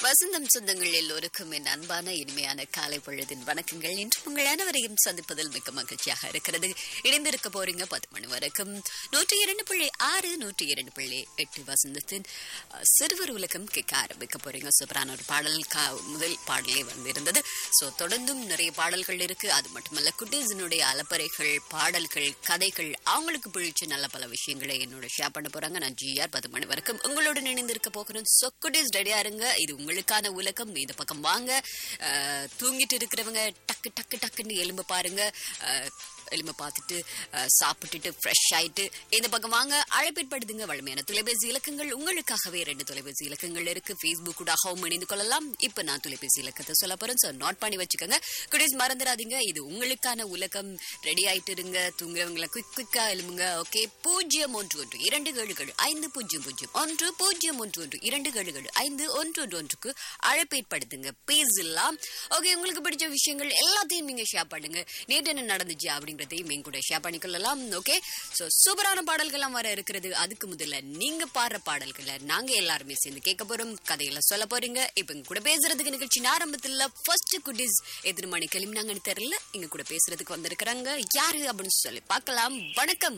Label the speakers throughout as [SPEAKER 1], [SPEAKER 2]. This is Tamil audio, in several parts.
[SPEAKER 1] வசந்தம் சொந்தங்கள் எல்லோருக்கும் என் அன்பான இனிமையான காலை பொழுதின் வணக்கங்கள் இன்று உங்கள் அனைவரையும் சந்திப்பதில் மிக்க மகிழ்ச்சியாக இருக்கிறது இணைந்திருக்க போறீங்க பத்து மணி வரைக்கும் நூற்றி இரண்டு புள்ளி ஆறு நூற்றி இரண்டு புள்ளி எட்டு வசந்தத்தின் அஹ், சிறுவர் உலகம் கேட்க ஆரம்பிக்க போறீங்க சூப்பரான ஒரு பாடல் கா முதல் பாடலே வந்திருந்தது ஸோ தொடர்ந்தும் நிறைய பாடல்கள் இருக்கு அது மட்டுமல்ல குட்டீஸினுடைய அலப்பறைகள் பாடல்கள் கதைகள் அவங்களுக்கு பிடிச்ச நல்ல பல விஷயங்களை என்னோட ஷேர் பண்ண போறாங்க நான் ஜிஆர் பத்து மணி வரைக்கும் உங்களுடன் இணைந்திருக்க போகிறேன் ஸோ குட்டீஸ் ரெடியா இருங்க இது உங்களுக்கான உலகம் இந்த பக்கம் வாங்க அஹ், தூங்கிட்டு இருக்கிறவங்க டக்கு டக்கு டக்குன்னு எலும்பு பாருங்க அஹ், எலும்பு பார்த்துட்டு அஹ், சாப்பிட்டுட்டு ஃப்ரெஷ் ஆயிட்டு இந்த பக்கம் வாங்க அழைப்பிற்படுதுங்க வலிமையான தொலைபேசி இலக்கங்கள் உங்களுக்காகவே ரெண்டு தொலைபேசி இலக்கங்கள் இருக்கு ஃபேஸ்புக் கூடாகவும் இணைந்து கொள்ளலாம் இப்போ நான் தொலைபேசி இலக்கத்தை சொல்ல போறேன் ஸோ நோட் பண்ணி வச்சுக்கோங்க குடீஸ் மறந்துடாதீங்க இது உங்களுக்கான உலகம் ரெடி ஆயிட்டு இருங்க தூங்குறவங்கள குயிக் குயிக்கா எழுமுங்க ஓகே பூஜ்ஜியம் ஒன்று ஒன்று இரண்டு ஏழுகள் ஐந்து பூஜ்ஜியம் பூஜ்ஜியம் ஒன்று பூஜ்ஜியம் ஒன்று ஒன்று இரண்டு ஏழுகள் ஐந்து ஒன்று ஒன்று ஒன்றுக்கு அழைப்பேற்படுத்துங்க பேசலாம் ஓகே உங்களுக்கு பிடிச்ச விஷயங்கள் எல்லாத்தையும் நீங்க ஷேர் பண்ணுங்க நேற்று என்ன நடந்துச்சு அப்படிங்கறதையும் என் கூட ஷேர் பண்ணிக்கொள்ளலாம் ஓகே சோ சூப்பரான பாடல்கள்லாம் வர இருக்கிறது அதுக்கு முதல்ல நீங்க பாடுற பாடல்களை நாங்க எல்லாருமே சேர்ந்து கேட்க போறோம் கதையெல்லாம் சொல்ல போறீங்க இப்ப எங்க கூட பேசுறதுக்கு நிகழ்ச்சியின் ஆரம்பத்துல ஃபர்ஸ்ட் குட்டீஸ் எத்தனை மணி கிளம்பினாங்கன்னு தெரியல எங்க கூட பேசுறதுக்கு வந்திருக்கிறாங்க யாரு அப்படின்னு சொல்லி பார்க்கலாம் வணக்கம்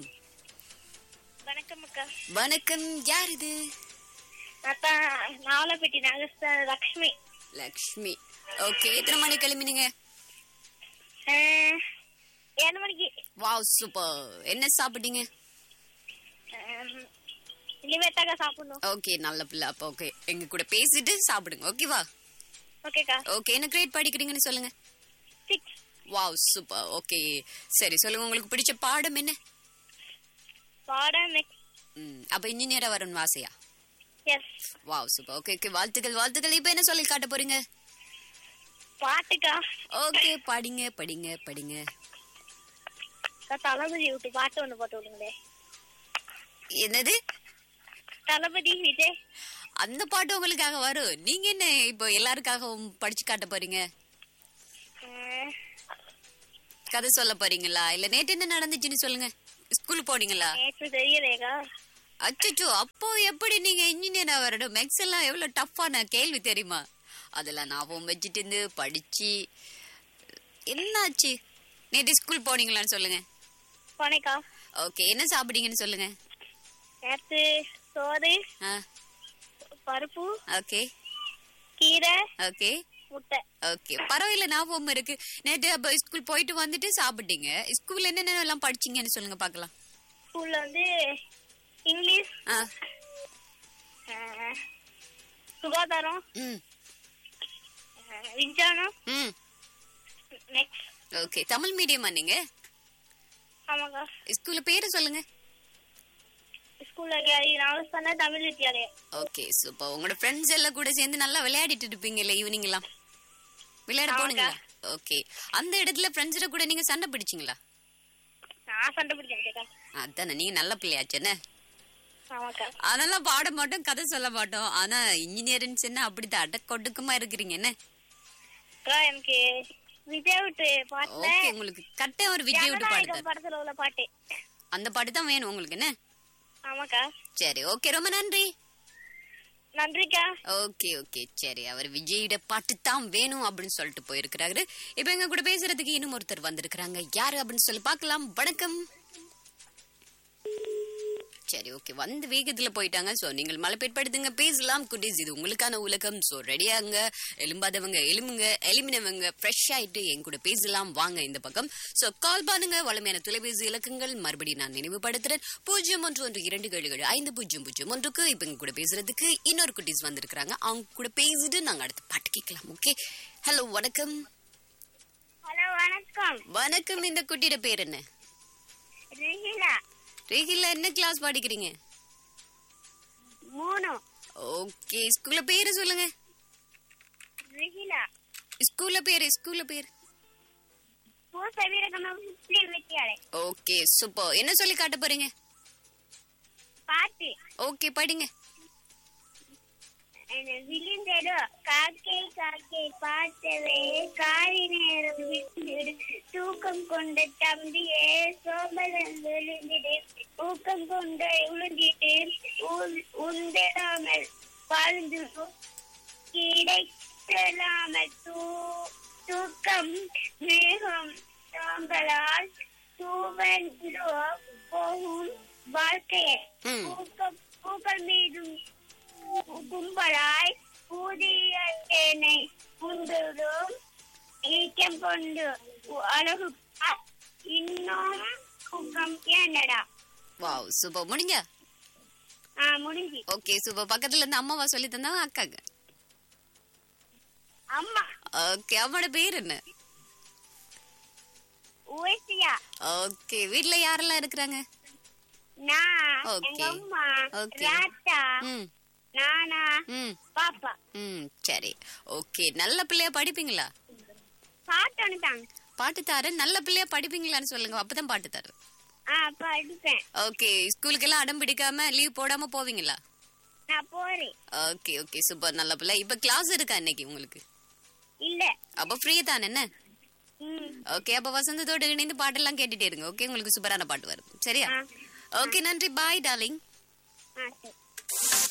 [SPEAKER 2] வணக்கம் அக்கா
[SPEAKER 1] வணக்கம் யார் இது
[SPEAKER 2] அதான் நாவலப்பட்டி நகர் லக்ஷ்மி
[SPEAKER 1] லக்ஷ்மி ஓகே எத்தனை மணி கிளம்பினீங்க
[SPEAKER 2] அஹ், ஏழு மணிக்கு
[SPEAKER 1] வாவ் சூப்பர் என்ன சாப்பிட்டீங்க
[SPEAKER 2] அஹ், இனிமேத்தாக்கா சாப்பிடணும்
[SPEAKER 1] ஓகே நல்ல பிள்ளை அப்போ ஓகே எங்க கூட பேசிட்டு சாப்பிடுங்க ஓகேவா
[SPEAKER 2] ஓகேக்கா
[SPEAKER 1] ஓகே என்ன கிரேட் படிக்கிறீங்கன்னு சொல்லுங்க
[SPEAKER 2] சிக்ஸ்
[SPEAKER 1] வாவ் சூப்பர் ஓகே சரி சொல்லுங்க உங்களுக்கு பிடிச்ச பாடம் என்ன
[SPEAKER 2] பாடம் நெக்ஸ்ட்
[SPEAKER 1] ம் அப்ப இன்ஜினியரா வரணும் ஆசையா
[SPEAKER 2] yes
[SPEAKER 1] wow super okay okay வாழ்த்துக்கள் வாழ்த்துக்கள் இப்போ என்ன சொல்லி காட்ட போறீங்க
[SPEAKER 2] பாட்டுக்கா
[SPEAKER 1] ஓகே படிங்க படிங்க படிங்க
[SPEAKER 2] அக்கா, தளபதி விட்டு பாட்டு ஒண்ணு போட்டு விடுங்களே
[SPEAKER 1] என்னது
[SPEAKER 2] தளபதி விஜய்
[SPEAKER 1] அந்த பாட்டு உங்களுக்காக வரும் நீங்க என்ன இப்போ எல்லாருக்காகவும் படிச்சு காட்ட போறீங்க
[SPEAKER 2] அஹ்,
[SPEAKER 1] கதை சொல்ல போறீங்களா இல்ல நேத்து என்ன நடந்துச்சுன்னு சொல்லுங்க ஸ்கூல் போனீங்களா
[SPEAKER 2] நேற்று தெரியலேக்கா
[SPEAKER 1] அச்சச்சோ அப்போ எப்படி நீங்க இன்ஜினியரா வரணும் மேக்ஸ் எல்லாம் எவ்வளவு டஃப்பான கேள்வி தெரியுமா அதெல்லாம் ஞாபகம் வச்சுட்டு இருந்து படிச்சு என்னாச்சு நேற்று ஸ்கூல் போனீங்களான்னு சொல்லுங்க
[SPEAKER 2] போனேக்கா
[SPEAKER 1] ஓகே என்ன சாப்பிட்டீங்கன்னு சொல்லுங்க
[SPEAKER 2] நேற்று சோறு
[SPEAKER 1] ஆ
[SPEAKER 2] பருப்பு
[SPEAKER 1] ஓகே
[SPEAKER 2] கீரை
[SPEAKER 1] ஓகே
[SPEAKER 2] முட்டை
[SPEAKER 1] ஓகே பரவாயில்ல ஞாபகம் இருக்கு நேற்று அப்ப ஸ்கூல் போயிட்டு வந்துட்டு சாப்பிட்டீங்க ஸ்கூல்ல என்னென்ன எல்லாம் படிச்சீங்கன்னு சொல்லுங்க பார்க்கலாம்
[SPEAKER 2] ஸ்கூல்ல வந்து இங்கிலீஷ்
[SPEAKER 1] ஆ
[SPEAKER 2] அஹ், சுகாதாரம்
[SPEAKER 1] ம்
[SPEAKER 2] அஹ், விஞ்ஞானம்
[SPEAKER 1] ம்
[SPEAKER 2] நெக்ஸ்ட்
[SPEAKER 1] ஓகே தமிழ் மீடியமா நீங்க
[SPEAKER 2] ஆமாக்கா
[SPEAKER 1] ஸ்கூல்ல பேரு சொல்லுங்க
[SPEAKER 2] ஸ்கூல்ல நாலு சொன்ன தமிழ் வித்தியாலயம்
[SPEAKER 1] ஓகே சூப்பர் உங்களோட ஃப்ரெண்ட்ஸ் எல்லாம் கூட சேர்ந்து நல்லா விளையாடிட்டு இருப்பீங்கல்ல ஈவினிங் எல்லாம் விளையாட
[SPEAKER 2] ஆமாக்கா.
[SPEAKER 1] போனீங்களா ஓகே அந்த இடத்துல ஃப்ரெண்ட்ஸோட கூட நீங்க சண்டை பிடிச்சீங்களா
[SPEAKER 2] நான் சண்டை பிடிச்சேன்
[SPEAKER 1] அதானே நீங்க நல்ல பிள்ளையாச்சுன்னு
[SPEAKER 2] ஆமாக்கா
[SPEAKER 1] அதெல்லாம் பாட மாட்டோம் கதை சொல்ல மாட்டோம் ஆனா இன்ஜினியரிங் சொன்னா அப்படிதான் அடக்கொடுக்குமா இருக்கிறீங்க என்ன
[SPEAKER 2] அக்கா எனக்கு விஜய் விட்டு பாட்டுல
[SPEAKER 1] ஓகே உங்களுக்கு கட்ட ஒரு விஜய் விட்டு பாடு
[SPEAKER 2] ஜனநாயகம் படத்துல உள்ள பாட்டு
[SPEAKER 1] அந்த பாட்டு தான் வேணும் உங்களுக்கு என்ன
[SPEAKER 2] ஆமாக்கா
[SPEAKER 1] சரி ஓகே ரொம்ப நன்றி
[SPEAKER 2] நன்றிக்கா
[SPEAKER 1] ஓகே ஓகே சரி அவர் விஜயோட பாட்டு தான் வேணும் அப்படின்னு சொல்லிட்டு போயிருக்கிறாரு இப்ப எங்க கூட பேசுறதுக்கு இன்னும் ஒருத்தர் வந்திருக்கிறாங்க யாரு அப்படின்னு சொல்லி பார்க்கலாம் வணக்கம் சரி ஓகே வந்து வேகத்துல போயிட்டாங்க சோ நீங்கள் மலைப்பேற்படுத்துங்க பேசலாம் குட்டீஸ் இது உங்களுக்கான உலகம் சோ ரெடியாங்க எலும்பாதவங்க எலும்புங்க எலுமினவங்க ஃப்ரெஷ் ஆயிட்டு என் கூட பேசலாம் வாங்க இந்த பக்கம் சோ கால் பண்ணுங்க வளமையான தொலைபேசி இலக்கங்கள் மறுபடியும் நான் நினைவுபடுத்துறேன் பூஜ்ஜியம் ஒன்று ஒன்று இரண்டு ஏழு ஏழு ஐந்து பூஜ்ஜியம் பூஜ்ஜியம் ஒன்றுக்கு இப்ப எங்க கூட பேசுறதுக்கு இன்னொரு குட்டீஸ் வந்திருக்கிறாங்க அவங்க கூட பேசிட்டு நாங்க அடுத்து பாட்டு கேட்கலாம் ஓகே ஹலோ வணக்கம்
[SPEAKER 2] ஹலோ வணக்கம்
[SPEAKER 1] வணக்கம் இந்த குட்டியோட பேர் என்ன
[SPEAKER 2] ரிஹிலா
[SPEAKER 1] ரேகில என்ன கிளாஸ் படிக்கிறீங்க
[SPEAKER 2] மூணு
[SPEAKER 1] ஓகே ஸ்கூல்ல பேரு சொல்லுங்க
[SPEAKER 2] ரிஹிலா
[SPEAKER 1] ஸ்கூல்ல பேரு ஸ்கூல்ல பேரு
[SPEAKER 2] பூச வீரகமம் முஸ்லீம் வித்தியாலயம்
[SPEAKER 1] ஓகே சூப்பர் என்ன சொல்லி காட்ட போறீங்க
[SPEAKER 2] பாட்டு
[SPEAKER 1] ஓகே படிங்க
[SPEAKER 2] விழுந்ததோ காக்கை காக்கை பார்த்தவே காலை நேரம் விழுந்திடு தூக்கம் கொண்ட தம்பியே சோம்பலம் விழுந்திடு ஊக்கம் கொண்ட விழுந்திட்டு உந்திடாமல் வாழ்ந்து கிடைக்கலாமல் தூ- தூக்கம் மேகம் தாங்களால் தூவென்று போகும் வாழ்க்கையை
[SPEAKER 1] ம்.
[SPEAKER 2] பூக்க- பூக்கள் மீதும் கும்பலாய் புதிய தேனை உண்டுடும் ஈக்கம் கொண்டு அழகு பா- இன்னும் குக்கம் ஏனடா
[SPEAKER 1] வாவ் சூப்பர் முடிஞ்சா
[SPEAKER 2] ஆ முடிஞ்சு
[SPEAKER 1] ஓகே சூப்பர் பக்கத்துல இருந்து அம்மாவா சொல்லி தந்தாங்க அக்காங்க
[SPEAKER 2] அம்மா
[SPEAKER 1] ஓகே அம்மாவோட பேர் என்ன
[SPEAKER 2] ஓசியா
[SPEAKER 1] ஓகே வீட்ல யாரெல்லாம் இருக்கிறாங்க
[SPEAKER 2] நான்
[SPEAKER 1] Okay.
[SPEAKER 2] எங்க அம்மா
[SPEAKER 1] Okay.
[SPEAKER 2] ராத்தா
[SPEAKER 1] ம்
[SPEAKER 2] நானா
[SPEAKER 1] ம்
[SPEAKER 2] பாப்பா
[SPEAKER 1] ம் சரி ஓகே நல்ல பிள்ளையா படிப்பீங்களா
[SPEAKER 2] பாட்டு ஒண்ணுதாங்க
[SPEAKER 1] பாட்டு தாரேன் நல்ல பிள்ளையா படிப்பீங்களான்னு சொல்லுங்க அப்பதான் பாட்டு தரேன்
[SPEAKER 2] ஆ படிப்பேன்
[SPEAKER 1] ஓகே ஸ்கூலுக்கு எல்லாம் அடம் பிடிக்காம லீவ் போடாம போவீங்களா
[SPEAKER 2] நான் போறேன்
[SPEAKER 1] ஓகே ஓகே சூப்பர் நல்ல பிள்ளை இப்ப கிளாஸ் இருக்கா இன்னைக்கு உங்களுக்கு
[SPEAKER 2] இல்ல
[SPEAKER 1] அப்ப ஃப்ரீ தானே என்ன
[SPEAKER 2] ம்
[SPEAKER 1] ஓகே அப்ப வசந்தத்தோட இணைந்து பாட்டெல்லாம் கேட்டுட்டே இருங்க ஓகே உங்களுக்கு சூப்பரான பாட்டு வரும் சரியா
[SPEAKER 2] ஆ
[SPEAKER 1] ஓகே நன்றி பாய் டார்லிங்
[SPEAKER 2] ஆ சரி